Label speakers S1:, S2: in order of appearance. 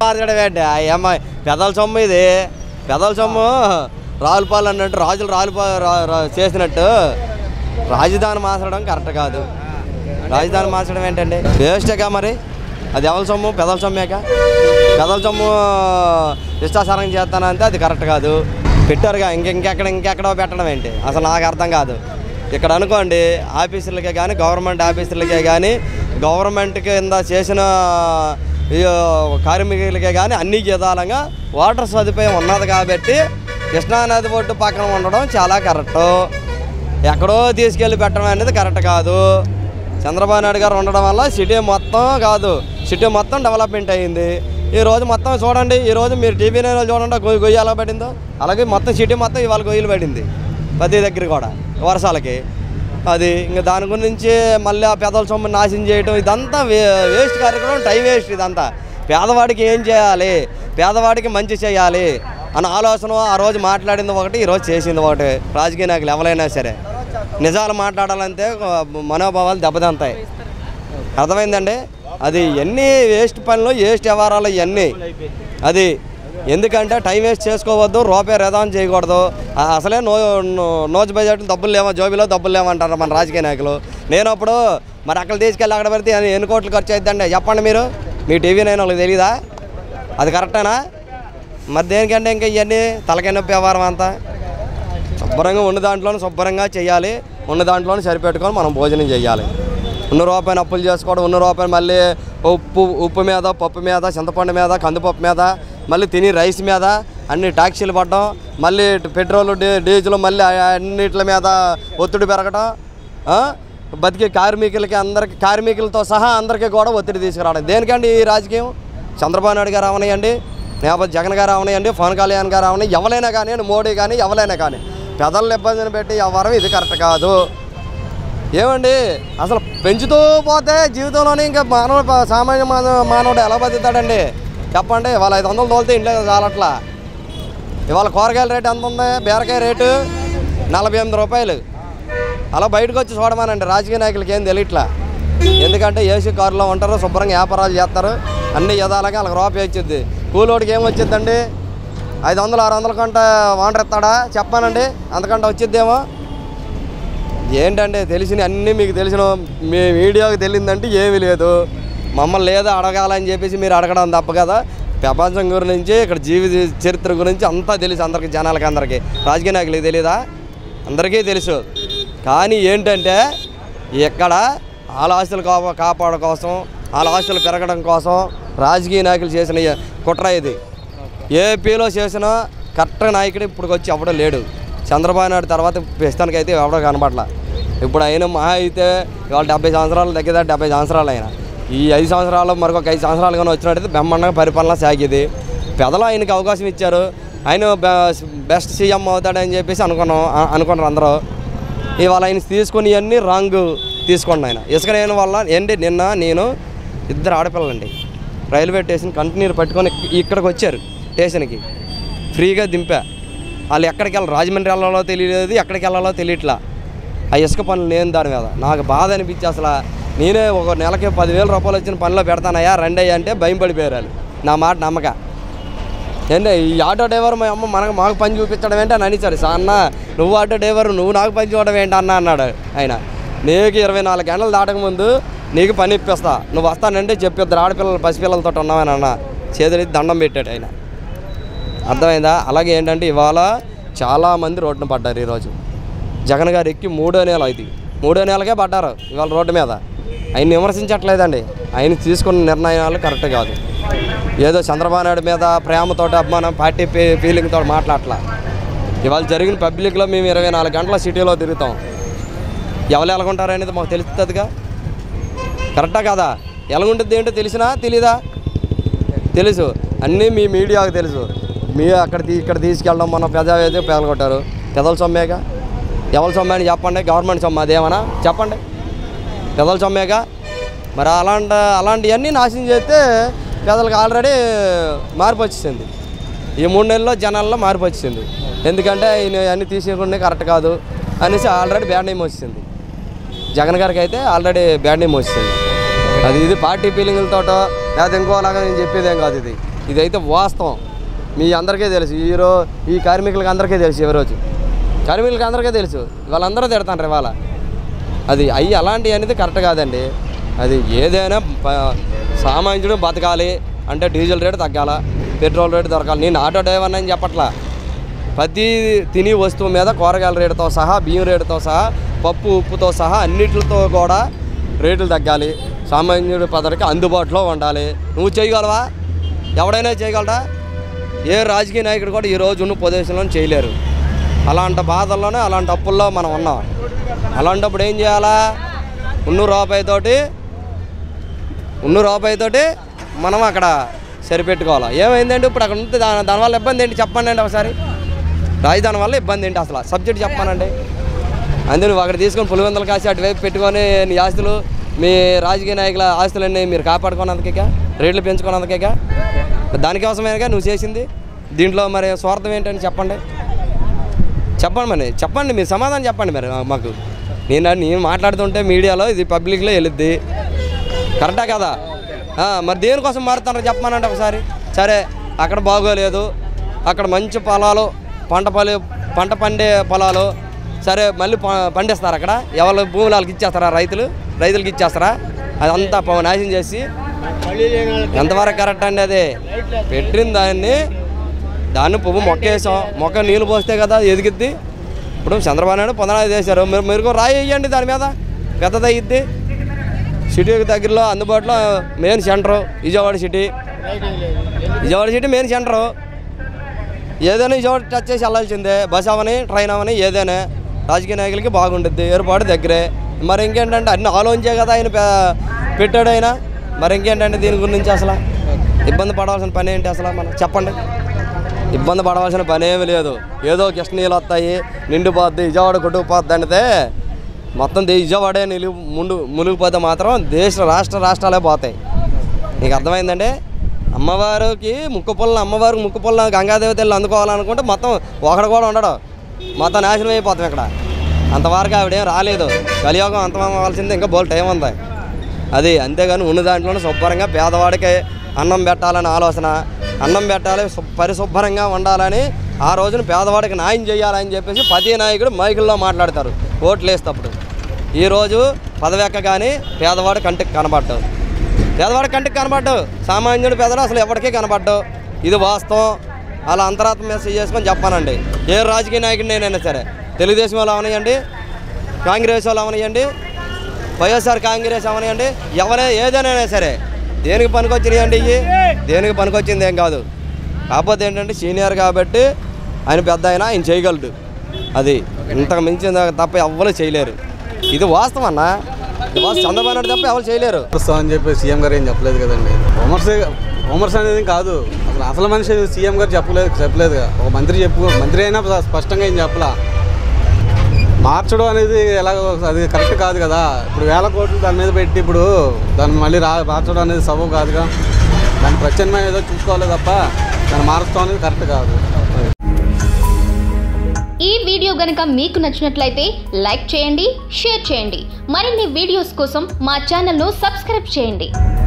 S1: మార్చడం ఏంటి ఆ అమ్మాయి పెదల సొమ్ము ఇది పెదల సొమ్ము రావులపాలు అన్నట్టు రాజులు రావులపా రా- రా- చేసినట్టు రాజధాని మార్చడం కరెక్ట్ కాదు రాజధాని మార్చడం ఏంటండి వేస్టేగా మరి అది ఎవరి సొమ్ము పెదల సొమ్మేక పెదల సొమ్ము ఇష్టాసారం చేస్తానంటే అది కరెక్ట్ కాదు పెట్టారుగా ఇంక ఇంకెక్కడ ఇంకెక్కడో పెట్టడం ఏంటి అసలు నాకు అర్థం కాదు ఇక్కడ అనుకోండి ఆఫీసులకే కానీ గవర్నమెంట్ ఆఫీసులకే కానీ గవర్నమెంట్ కింద చేసిన ఈ కార్మికులకే కానీ అన్ని విధాలంగా వాటర్ సదుపాయం ఉన్నది కాబట్టి కృష్ణానది ఒడ్డు పక్కన ఉండడం చాలా కరెక్టు ఎక్కడో తీసుకెళ్ళి పెట్టడం అనేది కరెక్ట్ కాదు చంద్రబాబు నాయుడు గారు ఉండడం వల్ల సిటీ మొత్తం కాదు సిటీ మొత్తం డెవలప్మెంట్ అయ్యింది ఈ రోజు మొత్తం చూడండి ఈ రోజు మీరు టీవీ నైన్లో చూడండి గొయ్యి గొయ్యి ఎలా పడిందో అలాగే మొత్తం సిటీ మొత్తం ఇవాళ గొయ్యలు పడింది ప్రతి దగ్గర కూడా వర్షాలకి అది ఇంకా దాని గురించి మళ్ళీ ఆ పెదల సొమ్ము నాశనం చేయడం ఇదంతా వే వేస్ట్ కార్యక్రమం టైం వేస్ట్ ఇదంతా పేదవాడికి ఏం చేయాలి పేదవాడికి మంచి చేయాలి అన్న ఆలోచన ఆ రోజు మాట్లాడింది ఒకటి ఈ రోజు చేసింది ఒకటి రాజకీయ నాయకులు ఎవరైనా సరే నిజాలు మాట్లాడాలంటే మనోభావాలు దెబ్బతింటాయి అర్థమైందండి అది ఎన్ని వేస్ట్ పనులు వేస్ట్ వ్యవహారాలు ఇవన్నీ అది ఎందుకంటే టైం వేస్ట్ చేసుకోవద్దు రూపాయి రథం చేయకూడదు ఆ- అసలే నో నో- నోచు బడ్జెట్ డబ్బులు లేవా జోబీలో డబ్బులు లేవంటారు మన రాజకీయ నాయకులు నేను అప్పుడు మరి అక్కడ తీసుకెళ్ళి అక్కడ పెడితే ఎన్ని కోట్లు ఖర్చు అవుతుందండి చెప్పండి మీరు మీ టీవీ నైన్ వాళ్ళకి తెలీదా అది కరెక్టేనా మరి దేనికంటే ఇంకా ఇవన్నీ తలకాయ నొప్పి వ్యవహారం అంతా శుభ్రంగా ఉన్న దాంట్లోనే శుభ్రంగా చేయాలి ఉన్న దాంట్లోనే సరిపెట్టుకొని మనం భోజనం చేయాలి ఉన్న రూపాయలు అప్పులు చేసుకోవడం ఉన్న రూపాయలు మళ్ళీ ఉప్పు ఉప్పు మీద పప్పు మీద చింతపండు మీద కందిపప్పు మీద మళ్ళీ తిని రైస్ మీద అన్ని ట్యాక్సీలు పడడం మళ్ళీ పెట్రోల్ డీ డీజిల్ మళ్ళీ అన్నిటి మీద ఒత్తిడి పెరగడం ఆ? బతికే కార్మికులకి అందరికి కార్మికులతో సహా అందరికీ కూడా ఒత్తిడి తీసుకురావడం దేనికండి ఈ రాజకీయం చంద్రబాబు నాయుడు గారు అవనాయండి లేకపోతే జగన్ గారు అవనాయండి పవన్ కళ్యాణ్ గారు అవనాయి ఎవరైనా కానీ మోడీ కానీ ఎవరైనా కానీ పెదలను ఇబ్బందిని పెట్టి ఎవరం ఇది కరెక్ట్ కాదు ఏమండి అసలు పెంచుతూ పోతే జీవితంలోనే ఇంకా మానవుడు సామాన్య మానవ- మానవుడు ఎలా బతుకుతాడండి చెప్పండి ఇవాళ ఐదు వందలు తోలితే ఇంట్లో చాలట్లా ఇవాళ కూరగాయల రేటు ఎంత ఉంది బీరకాయ రేటు నలభై ఎనిమిది రూపాయలు అలా బయటకు వచ్చి చూడమానండి రాజకీయ నాయకులకి ఏం తెలియట్లా ఎందుకంటే ఏసీ కారులో ఉంటారు శుభ్రంగా వ్యాపారాలు చేస్తారు అన్ని యథాలుగా వాళ్ళకి రూపాయి వచ్చింది కూలోడికి ఏం వచ్చిందండి ఐదు వందలు ఆరు వందల కంటే వాంటర్ ఇస్తాడా చెప్పానండి అంతకంటే వచ్చిద్దేమో ఏంటంటే తెలిసిన అన్నీ మీకు తెలిసిన మీ మీడియాకి తెలియదంటే ఏమీ లేదు మమ్మల్ని లేదా అడగాలని చెప్పేసి మీరు అడగడం తప్ప కదా ప్రపంచం గురించి ఇక్కడ జీవిత చరిత్ర గురించి అంతా తెలుసు అందరికి జనాలకి అందరికీ రాజకీయ నాయకులకి తెలియదా అందరికీ తెలుసు కానీ ఏంటంటే ఇక్కడ వాళ్ళ ఆస్తులు కాపా కాపాడడం కోసం వాళ్ళ ఆస్తులు పెరగడం కోసం రాజకీయ నాయకులు చేసిన ఈ కుట్ర ఇది ఏపీలో చేసిన కరెక్ట్ నాయకుడు ఇప్పుడు వచ్చి ఎవడో లేడు చంద్రబాబు నాయుడు తర్వాత ప్రస్తుతానికి అయితే ఎవడో కనపట్ల ఇప్పుడు ఆయన మహా అయితే ఇవాళ డెబ్బై సంవత్సరాలు దగ్గర డెబ్బై సంవత్సరాలు ఆయన ఈ ఐదు సంవత్సరాలు మరొక ఐదు సంవత్సరాలు కానీ వచ్చినట్టయితే బ్రహ్మాండంగా పరిపాలన సాగేది పెదలు ఆయనకి అవకాశం ఇచ్చారు ఆయన బె- బెస్ట్ సీఎం అవుతాడని చెప్పేసి అనుకున్నాం అ- అనుకున్నారు అందరూ ఇవాళ ఆయన తీసుకుని అన్నీ రాంగ్ తీసుకోండి ఆయన ఇసుక లేని వల్ల ఏంటి నిన్న నేను ఇద్దరు ఆడపిల్లలండి రైల్వే స్టేషన్ కంటిన్యూ పట్టుకొని ఇక్- ఇక్కడికి వచ్చారు స్టేషన్కి ఫ్రీగా దింపా వాళ్ళు ఎక్కడికి వెళ్ళాలి రాజమండ్రి వెళ్ళాలో తెలియలేదు ఎక్కడికి వెళ్ళాలో తెలియట్లా ఆ ఇసుక పనులు నేను దాని మీద నాకు బాధ అనిపించి అసలు నేనే ఒక నెలకి పదివేల రూపాయలు వచ్చిన పనిలో పెడతానయ్యా రండి అయ్యా అంటే భయం పడిపోయారు వాళ్ళు. నా మాట నమ్మక ఏంటి ఈ ఆటో డ్రైవర్ మా అమ్మ మనకు మాకు పని చూపించడం ఏంటి అని అనిచారు సార్ అన్న నువ్వు ఆటో డ్రైవర్ నువ్వు నాకు పని చూడడం ఏంటి అన్న అన్నాడు ఆయన నీకు ఇరవై నాలుగు గంటలు దాటక ముందు నీకు పని ఇప్పిస్తా నువ్వు వస్తానంటే చెప్పి ఇద్దరు ఆడపిల్లలు పసిపిల్లలతో ఉన్నామని అన్న చేతులు దండం పెట్టాడు ఆయన అర్థమైందా అలాగే ఏంటంటే ఇవాళ చాలామంది రోడ్డున పడ్డారు ఈరోజు జగన్ గారు ఎక్కి మూడో నెల ఇది మూడో నెలకే పడ్డారు ఇవాళ రోడ్డు మీద ఆయన విమర్శించట్లేదండి ఆయన తీసుకున్న నిర్ణయాలు కరెక్ట్ కాదు ఏదో చంద్రబాబు నాయుడు మీద ప్రేమతో అభిమానం పార్టీ ఫీలింగ్తో మాట్లాడట్లా ఇవాళ జరిగిన పబ్లిక్లో మేము ఇరవై నాలుగు గంటల సిటీలో తిరుగుతాం ఎవరు ఎలాగుంటారు అనేది మాకు తెలుస్తుందిగా కరెక్టా కదా ఎలాగుంటుంది ఏంటో తెలిసినా తెలీదా తెలుసు అన్నీ మీ మీడియాకు తెలుసు మీ అక్కడ తీ- ఇక్కడ తీసుకెళ్ళడం మన పెద్ద అయితే పేదలు పెదల సొమ్మేగా ఎవరి సొమ్మే అని చెప్పండి గవర్నమెంట్ సొమ్మ అదేమన్నా చెప్పండి పెదల సొమ్మేగా మరి అలాంటి అలాంటివన్నీ నాశనం చేస్తే పెదలకు ఆల్రెడీ మార్పు వచ్చేసింది ఈ మూడు నెలల్లో జనాల్లో మార్పు వచ్చింది ఎందుకంటే ఈయన అన్నీ తీసేయకుండా కరెక్ట్ కాదు అనేసి ఆల్రెడీ బ్యాడ్ నేమ్ వచ్చింది జగన్ గారికి అయితే ఆల్రెడీ బ్యాడ్ నేమ్ వచ్చింది అది ఇది పార్టీ ఫీలింగ్లతోటో లేదా ఇంకోలాగా నేను చెప్పేదేం కాదు ఇది ఇదైతే వాస్తవం మీ అందరికీ తెలుసు ఈ రో ఈ కార్మికులకి అందరికీ తెలుసు ఈ రోజు కార్మికులకి అందరికీ తెలుసు వాళ్ళందరూ తిడతారు ఇవాళ అది అయ్యి అలాంటివి అనేది కరెక్ట్ కాదండి అది ఏదైనా ప- సామాన్యుడు బతకాలి అంటే డీజిల్ రేటు తగ్గాల పెట్రోల్ రేటు దొరకాలి నేను ఆటో డ్రైవర్ అని చెప్పట్లా ప్రతి తిని వస్తువు మీద కూరగాయల రేటుతో సహా బియ్యం రేటుతో సహా పప్పు ఉప్పుతో సహా అన్నిటితో కూడా రేట్లు తగ్గాలి సామాన్యుడి పదరికి అందుబాటులో ఉండాలి నువ్వు చేయగలవా ఎవడైనా చేయగలరా ఏ రాజకీయ నాయకుడు కూడా ఈ రోజు ఉన్న పొజిషన్లో చేయలేరు అలాంటి బాధల్లోనే అలాంటి అప్పుల్లో మనం ఉన్నాం అలాంటప్పుడు ఏం చేయాలా ఉన్న రూపాయితోటి ఉన్న రూపాయితోటి మనం అక్కడ సరిపెట్టుకోవాలి ఏమైందండి ఇప్పుడు అక్కడ ఉంటే దాని దానివల్ల ఇబ్బంది ఏంటి చెప్పండి అండి ఒకసారి రాజధాని వల్ల ఇబ్బంది ఏంటి అసలు సబ్జెక్ట్ చెప్పానండి అందుకే నువ్వు అక్కడ తీసుకొని పులివెందులు కాసి అటువైపు పెట్టుకొని నీ ఆస్తులు మీ రాజకీయ నాయకుల ఆస్తులన్నీ మీరు కాపాడుకున్నందుకేక రేట్లు పెంచుకున్నందుకేక దానికోసమేగా నువ్వు చేసింది దీంట్లో మరి స్వార్థం ఏంటని చెప్పండి చెప్పండి మరి చెప్పండి మీరు సమాధానం చెప్పండి మరి మా- మాకు నేను నేను మాట్లాడుతుంటే మీడియాలో ఇది పబ్లిక్లో వెళ్ళిద్ది కరెక్టా కదా ఆ, మరి దేనికోసం మారుతున్నారు చెప్పమనండి ఒకసారి సరే అక్కడ బాగోలేదు అక్కడ మంచి పొలాలు పంట పొలి పంట పండే పొలాలు సరే మళ్ళీ ప- పండిస్తారు అక్కడ ఎవరి భూములు వాళ్ళకి ఇచ్చేస్తారా రైతులు రైతులకి ఇచ్చేస్తారా అదంతా ప- నాశనం చేసి ఎంతవరకు కరెక్ట్ అండి అది పెట్టిన దాన్ని దాన్ని పువ్వు మొక్క వేసాం మొక్క నీళ్ళు పోస్తే కదా ఎదిగిద్ది ఇప్పుడు చంద్రబాబు నాయుడు పొందనాలు చేశారు మీరు మీరు కూడా రాయి వేయండి దాని మీద పెద్దది అయ్యిద్ది సిటీకి దగ్గరలో అందుబాటులో main centre Vijayawada city Vijayawada city main centre ఏదైనా విజయవాడ టచ్ చేసి వెళ్ళాల్సిందే బస్ అవని ట్రైన్ అవని ఏదైనా రాజకీయ నాయకులకి బాగుంటుంది ఏర్పాటు దగ్గరే మరి ఇంకేంటంటే అన్ని ఆలోచించే కదా ఆయన పె- పెట్టాడు ఆయన మరి ఇంకేంటంటే దీని గురించి అసలు ఇబ్బంది పడవలసిన పని ఏంటి అసలు మనం చెప్పండి ఇబ్బంది పడవలసిన పని ఏమీ లేదు ఏదో కృష్ణ నీళ్ళు వస్తాయి నిండిపోద్ది విజయవాడ కొట్టుకుపోద్ది అంటే మొత్తం దే- విజయవాడే నిలుగు ముందు మునిగిపోతే మాత్రం దేశ రాష్ట్ర రాష్ట్రాలే పోతాయి నీకు అర్థమైందండి అమ్మవారికి ముక్కు పుల్ల అమ్మవారికి ముక్కు పుల్ల గంగాదేవి తల్లి అందుకోవాలనుకుంటే మొత్తం ఒకడు కూడా ఉండడు మొత్తం నాశనం అయిపోతాం ఇక్కడ అంతవరకు ఆవిడేం రాలేదు కలియోగం అంతమవ్వాల్సిందే ఇంకా బోల్ టైం ఉంది అది అంతేగాని ఉన్న దాంట్లోనే శుభ్రంగా పేదవాడికి అన్నం పెట్టాలని ఆలోచన అన్నం పెట్టాలి శు- పరిశుభ్రంగా ఉండాలని ఆ రోజున పేదవాడికి న్యాయం చేయాలని చెప్పేసి ప్రతి నాయకుడు మైకుల్లో మాట్లాడతారు ఓట్లు వేసేటప్పుడు ఈరోజు పదవెక్క కానీ పేదవాడు కంటికి కనబడ్డావు పేదవాడి కంటికి కనబడ్డావు సామాన్యుడు పేదలు అసలు ఎవరికీ కనబడ్డావు ఇది వాస్తవం అలా అంతరాత్మ మెసేజ్ చేసుకొని చెప్పానండి ఏ రాజకీయ నాయకుడు నేనైనా సరే తెలుగుదేశం వాళ్ళు అవనియండి కాంగ్రెస్ వాళ్ళు అవనియండి వైఎస్ఆర్ కాంగ్రెస్ అవనియండి ఎవరే ఏదైనా సరే దేనికి పనికొచ్చినాయండి ఇవి దేనికి పనికొచ్చింది ఏం కాదు కాకపోతే ఏంటంటే సీనియర్ కాబట్టి ఆయన పెద్ద ఆయన ఆయన చేయగలడు అది ఇంతకు మించిన తప్ప ఎవ్వరు చేయలేరు ఇది వాస్తవం అన్న ఇది వాస్తవం. చంద్రబాబు నాయుడు తప్ప ఎవరు చేయలేరు
S2: వస్తాం అని చెప్పి సీఎం గారు ఏం చెప్పలేదు కదండి విమర్శ విమర్శ అనేది కాదు అసలు అసలు మనిషి సీఎం గారు చెప్పలేదు చెప్పలేదు ఒక మంత్రి చెప్పు మంత్రి అయినా స్పష్టంగా ఏం చెప్పలా మార్చడం అనేది ఎలా అది కరెక్ట్ కాదు కదా ఇప్పుడు వేల కోట్లు దాని మీద పెట్టి ఇప్పుడు దాన్ని మళ్ళీ రా మార్చడం అనేది సబబు కాదుగా దాని ప్రత్యామ్నాయం ఏదో చూసుకోవాలి తప్ప దాన్ని మార్చడం అనేది కరెక్ట్ కాదు
S3: ఈ వీడియో గనుక మీకు నచ్చినట్లయితే లైక్ చేయండి షేర్ చేయండి మరిన్ని వీడియోస్ కోసం మా ఛానల్ను సబ్స్క్రైబ్ చేయండి